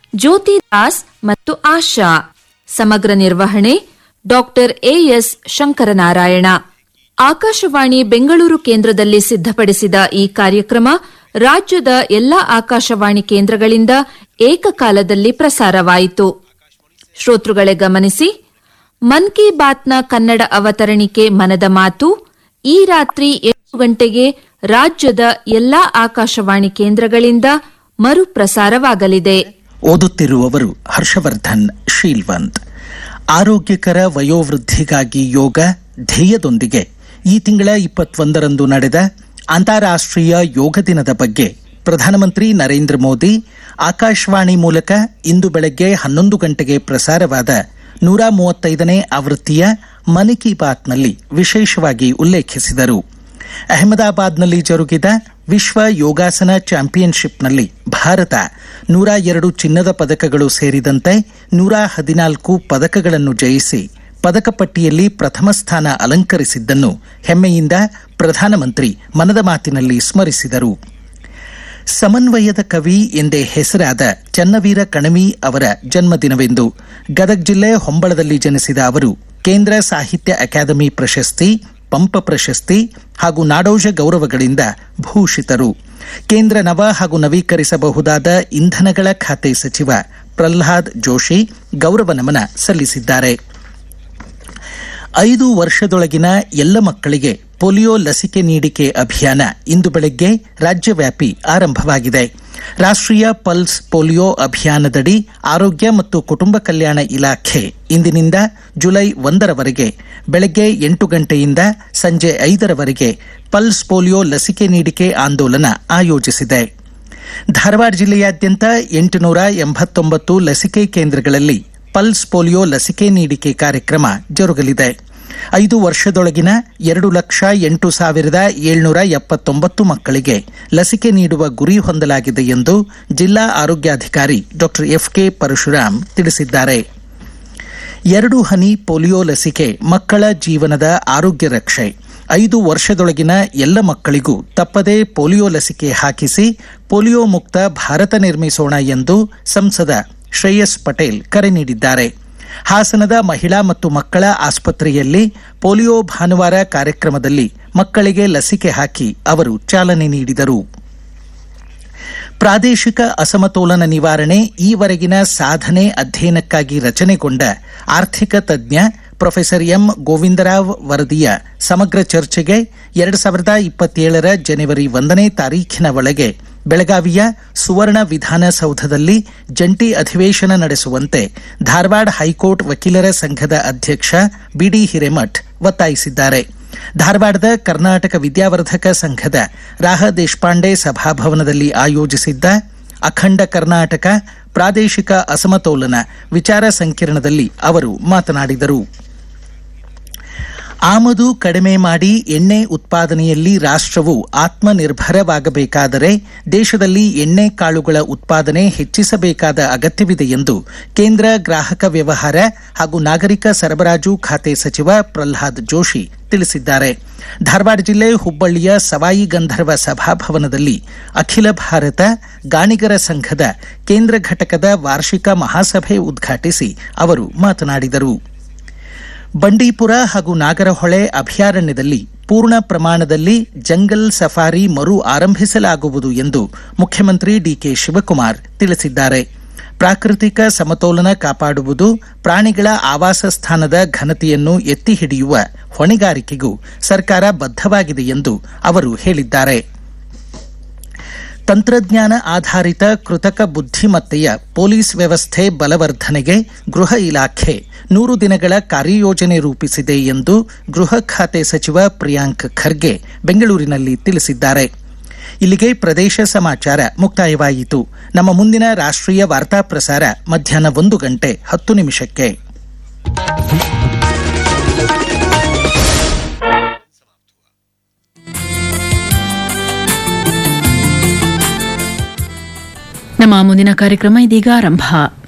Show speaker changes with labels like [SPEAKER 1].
[SPEAKER 1] ಜ್ಯೋತಿ ದಾಸ್ ಮತ್ತು ಆಶಾ ಸಮಗ್ರ ನಿರ್ವಹಣೆ ಡಾಕ್ಟರ್ ಎಎಸ್ ಶಂಕರನಾರಾಯಣ ಆಕಾಶವಾಣಿ ಬೆಂಗಳೂರು ಕೇಂದ್ರದಲ್ಲಿ ಸಿದ್ಧಪಡಿಸಿದ ಈ ಕಾರ್ಯಕ್ರಮ ರಾಜ್ಯದ ಎಲ್ಲಾ ಆಕಾಶವಾಣಿ ಕೇಂದ್ರಗಳಿಂದ ಏಕಕಾಲದಲ್ಲಿ ಪ್ರಸಾರವಾಯಿತು ಶ್ರೋತೃಗಳೇ ಗಮನಿಸಿ ಮನ್ ಕಿ ಬಾತ್ನ ಕನ್ನಡ ಅವತರಣಿಕೆ ಮನದ ಮಾತು ಈ ರಾತ್ರಿ ಎಂಟು ಗಂಟೆಗೆ ರಾಜ್ಯದ ಎಲ್ಲಾ ಆಕಾಶವಾಣಿ ಕೇಂದ್ರಗಳಿಂದ ಮರುಪ್ರಸಾರವಾಗಲಿದೆ
[SPEAKER 2] ಓದುತ್ತಿರುವವರು ಹರ್ಷವರ್ಧನ್ ಶೀಲ್ವಂತ್ ಆರೋಗ್ಯಕರ ವಯೋವೃದ್ಧಿಗಾಗಿ ಯೋಗ ಧ್ಯೇಯದೊಂದಿಗೆ ಈ ತಿಂಗಳ ಇಪ್ಪತ್ತೊಂದರಂದು ನಡೆದ ಅಂತಾರಾಷ್ಟ್ರೀಯ ಯೋಗ ದಿನದ ಬಗ್ಗೆ ಪ್ರಧಾನಮಂತ್ರಿ ನರೇಂದ್ರ ಮೋದಿ ಆಕಾಶವಾಣಿ ಮೂಲಕ ಇಂದು ಬೆಳಗ್ಗೆ ಹನ್ನೊಂದು ಗಂಟೆಗೆ ಪ್ರಸಾರವಾದ ನೂರ ಮೂವತ್ತೈದನೇ ಆವೃತ್ತಿಯ ಮನ್ ಕಿ ಬಾತ್ನಲ್ಲಿ ವಿಶೇಷವಾಗಿ ಉಲ್ಲೇಖಿಸಿದರು ಅಹಮದಾಬಾದ್ನಲ್ಲಿ ಜರುಗಿದ ವಿಶ್ವ ಯೋಗಾಸನ ಚಾಂಪಿಯನ್ಶಿಪ್ನಲ್ಲಿ ಭಾರತ ನೂರ ಎರಡು ಚಿನ್ನದ ಪದಕಗಳು ಸೇರಿದಂತೆ ನೂರ ಹದಿನಾಲ್ಕು ಪದಕಗಳನ್ನು ಜಯಿಸಿ ಪದಕ ಪಟ್ಟಿಯಲ್ಲಿ ಪ್ರಥಮ ಸ್ಥಾನ ಅಲಂಕರಿಸಿದ್ದನ್ನು ಹೆಮ್ಮೆಯಿಂದ ಪ್ರಧಾನಮಂತ್ರಿ ಮನದ ಮಾತಿನಲ್ಲಿ ಸ್ಮರಿಸಿದರು ಸಮನ್ವಯದ ಕವಿ ಎಂದೇ ಹೆಸರಾದ ಚನ್ನವೀರ ಕಣವಿ ಅವರ ಜನ್ಮದಿನವೆಂದು ಗದಗ ಜಿಲ್ಲೆ ಹೊಂಬಳದಲ್ಲಿ ಜನಿಸಿದ ಅವರು ಕೇಂದ್ರ ಸಾಹಿತ್ಯ ಅಕಾಡೆಮಿ ಪ್ರಶಸ್ತಿ ಪಂಪ ಪ್ರಶಸ್ತಿ ಹಾಗೂ ನಾಡೋಜ ಗೌರವಗಳಿಂದ ಭೂಷಿತರು ಕೇಂದ್ರ ನವ ಹಾಗೂ ನವೀಕರಿಸಬಹುದಾದ ಇಂಧನಗಳ ಖಾತೆ ಸಚಿವ ಪ್ರಹ್ಲಾದ್ ಜೋಶಿ ಗೌರವ ನಮನ ಸಲ್ಲಿಸಿದ್ದಾರೆ ಐದು ವರ್ಷದೊಳಗಿನ ಎಲ್ಲ ಮಕ್ಕಳಿಗೆ ಪೋಲಿಯೋ ಲಸಿಕೆ ನೀಡಿಕೆ ಅಭಿಯಾನ ಇಂದು ಬೆಳಗ್ಗೆ ರಾಜ್ಯವ್ಯಾಪಿ ಆರಂಭವಾಗಿದೆ ರಾಷ್ಟ್ರೀಯ ಪಲ್ಸ್ ಪೋಲಿಯೋ ಅಭಿಯಾನದಡಿ ಆರೋಗ್ಯ ಮತ್ತು ಕುಟುಂಬ ಕಲ್ಯಾಣ ಇಲಾಖೆ ಇಂದಿನಿಂದ ಜುಲೈ ಒಂದರವರೆಗೆ ಬೆಳಗ್ಗೆ ಎಂಟು ಗಂಟೆಯಿಂದ ಸಂಜೆ ಐದರವರೆಗೆ ಪಲ್ಸ್ ಪೋಲಿಯೋ ಲಸಿಕೆ ನೀಡಿಕೆ ಆಂದೋಲನ ಆಯೋಜಿಸಿದೆ ಧಾರವಾಡ ಜಿಲ್ಲೆಯಾದ್ಯಂತ ಎಂಟುನೂರ ಎಂಬತ್ತೊಂಬತ್ತು ಲಸಿಕೆ ಕೇಂದ್ರಗಳಲ್ಲಿ ಪಲ್ಸ್ ಪೋಲಿಯೋ ಲಸಿಕೆ ನೀಡಿಕೆ ಕಾರ್ಯಕ್ರಮ ಜರುಗಲಿದೆ ಐದು ವರ್ಷದೊಳಗಿನ ಎರಡು ಲಕ್ಷ ಎಂಟು ಸಾವಿರದ ಏಳ್ನೂರ ಎಪ್ಪತ್ತೊಂಬತ್ತು ಮಕ್ಕಳಿಗೆ ಲಸಿಕೆ ನೀಡುವ ಗುರಿ ಹೊಂದಲಾಗಿದೆ ಎಂದು ಜಿಲ್ಲಾ ಆರೋಗ್ಯಾಧಿಕಾರಿ ಡಾ ಎಫ್ಕೆ ಪರಶುರಾಮ್ ತಿಳಿಸಿದ್ದಾರೆ ಎರಡು ಹನಿ ಪೋಲಿಯೋ ಲಸಿಕೆ ಮಕ್ಕಳ ಜೀವನದ ಆರೋಗ್ಯ ರಕ್ಷೆ ಐದು ವರ್ಷದೊಳಗಿನ ಎಲ್ಲ ಮಕ್ಕಳಿಗೂ ತಪ್ಪದೇ ಪೋಲಿಯೋ ಲಸಿಕೆ ಹಾಕಿಸಿ ಪೋಲಿಯೋ ಮುಕ್ತ ಭಾರತ ನಿರ್ಮಿಸೋಣ ಎಂದು ಸಂಸದ ಶ್ರೇಯಸ್ ಪಟೇಲ್ ಕರೆ ನೀಡಿದ್ದಾರೆ ಹಾಸನದ ಮಹಿಳಾ ಮತ್ತು ಮಕ್ಕಳ ಆಸ್ಪತ್ರೆಯಲ್ಲಿ ಪೋಲಿಯೋ ಭಾನುವಾರ ಕಾರ್ಯಕ್ರಮದಲ್ಲಿ ಮಕ್ಕಳಿಗೆ ಲಸಿಕೆ ಹಾಕಿ ಅವರು ಚಾಲನೆ ನೀಡಿದರು ಪ್ರಾದೇಶಿಕ ಅಸಮತೋಲನ ನಿವಾರಣೆ ಈವರೆಗಿನ ಸಾಧನೆ ಅಧ್ಯಯನಕ್ಕಾಗಿ ರಚನೆಗೊಂಡ ಆರ್ಥಿಕ ತಜ್ಞ ಪ್ರೊಫೆಸರ್ ಎಂ ಗೋವಿಂದರಾವ್ ವರದಿಯ ಸಮಗ್ರ ಚರ್ಚೆಗೆ ಎರಡು ಸಾವಿರದ ಇಪ್ಪತ್ತೇಳರ ಜನವರಿ ಒಂದನೇ ತಾರೀಖಿನ ಒಳಗೆ ಬೆಳಗಾವಿಯ ಸುವರ್ಣ ವಿಧಾನಸೌಧದಲ್ಲಿ ಜಂಟಿ ಅಧಿವೇಶನ ನಡೆಸುವಂತೆ ಧಾರವಾಡ ಹೈಕೋರ್ಟ್ ವಕೀಲರ ಸಂಘದ ಅಧ್ಯಕ್ಷ ಬಿಡಿ ಹಿರೇಮಠ್ ಒತ್ತಾಯಿಸಿದ್ದಾರೆ ಧಾರವಾಡದ ಕರ್ನಾಟಕ ವಿದ್ಯಾವರ್ಧಕ ಸಂಘದ ರಾಹ ದೇಶಪಾಂಡೆ ಸಭಾಭವನದಲ್ಲಿ ಆಯೋಜಿಸಿದ್ದ ಅಖಂಡ ಕರ್ನಾಟಕ ಪ್ರಾದೇಶಿಕ ಅಸಮತೋಲನ ವಿಚಾರ ಸಂಕಿರಣದಲ್ಲಿ ಅವರು ಮಾತನಾಡಿದರು ಆಮದು ಕಡಿಮೆ ಮಾಡಿ ಎಣ್ಣೆ ಉತ್ಪಾದನೆಯಲ್ಲಿ ರಾಷ್ಟ್ರವು ಆತ್ಮನಿರ್ಭರವಾಗಬೇಕಾದರೆ ದೇಶದಲ್ಲಿ ಎಣ್ಣೆ ಕಾಳುಗಳ ಉತ್ಪಾದನೆ ಹೆಚ್ಚಿಸಬೇಕಾದ ಅಗತ್ಯವಿದೆ ಎಂದು ಕೇಂದ್ರ ಗ್ರಾಹಕ ವ್ಯವಹಾರ ಹಾಗೂ ನಾಗರಿಕ ಸರಬರಾಜು ಖಾತೆ ಸಚಿವ ಪ್ರಹ್ಲಾದ್ ಜೋಶಿ ತಿಳಿಸಿದ್ದಾರೆ ಧಾರವಾಡ ಜಿಲ್ಲೆ ಹುಬ್ಬಳ್ಳಿಯ ಸವಾಯಿ ಗಂಧರ್ವ ಸಭಾಭವನದಲ್ಲಿ ಅಖಿಲ ಭಾರತ ಗಾಣಿಗರ ಸಂಘದ ಕೇಂದ್ರ ಘಟಕದ ವಾರ್ಷಿಕ ಮಹಾಸಭೆ ಉದ್ಘಾಟಿಸಿ ಅವರು ಮಾತನಾಡಿದರು ಬಂಡೀಪುರ ಹಾಗೂ ನಾಗರಹೊಳೆ ಅಭಯಾರಣ್ಯದಲ್ಲಿ ಪೂರ್ಣ ಪ್ರಮಾಣದಲ್ಲಿ ಜಂಗಲ್ ಸಫಾರಿ ಮರು ಆರಂಭಿಸಲಾಗುವುದು ಎಂದು ಮುಖ್ಯಮಂತ್ರಿ ಡಿಕೆ ಶಿವಕುಮಾರ್ ತಿಳಿಸಿದ್ದಾರೆ ಪ್ರಾಕೃತಿಕ ಸಮತೋಲನ ಕಾಪಾಡುವುದು ಪ್ರಾಣಿಗಳ ಆವಾಸ ಸ್ಥಾನದ ಘನತೆಯನ್ನು ಎತ್ತಿ ಹಿಡಿಯುವ ಹೊಣೆಗಾರಿಕೆಗೂ ಸರ್ಕಾರ ಬದ್ಧವಾಗಿದೆ ಎಂದು ಅವರು ಹೇಳಿದ್ದಾರೆ ತಂತ್ರಜ್ಞಾನ ಆಧಾರಿತ ಕೃತಕ ಬುದ್ಧಿಮತ್ತೆಯ ಪೊಲೀಸ್ ವ್ಯವಸ್ಥೆ ಬಲವರ್ಧನೆಗೆ ಗೃಹ ಇಲಾಖೆ ನೂರು ದಿನಗಳ ಕಾರ್ಯಯೋಜನೆ ರೂಪಿಸಿದೆ ಎಂದು ಗೃಹ ಖಾತೆ ಸಚಿವ ಪ್ರಿಯಾಂಕ್ ಖರ್ಗೆ ಬೆಂಗಳೂರಿನಲ್ಲಿ ತಿಳಿಸಿದ್ದಾರೆ ಇಲ್ಲಿಗೆ ಪ್ರದೇಶ ಸಮಾಚಾರ ಮುಕ್ತಾಯವಾಯಿತು ನಮ್ಮ ಮುಂದಿನ ರಾಷ್ಟ್ರೀಯ ವಾರ್ತಾ ಪ್ರಸಾರ ಮಧ್ಯಾಹ್ನ ಒಂದು ಗಂಟೆ ಹತ್ತು ನಿಮಿಷಕ್ಕೆ
[SPEAKER 3] ನಮ್ಮ ಮುಂದಿನ ಕಾರ್ಯಕ್ರಮ ಇದೀಗ ಆರಂಭ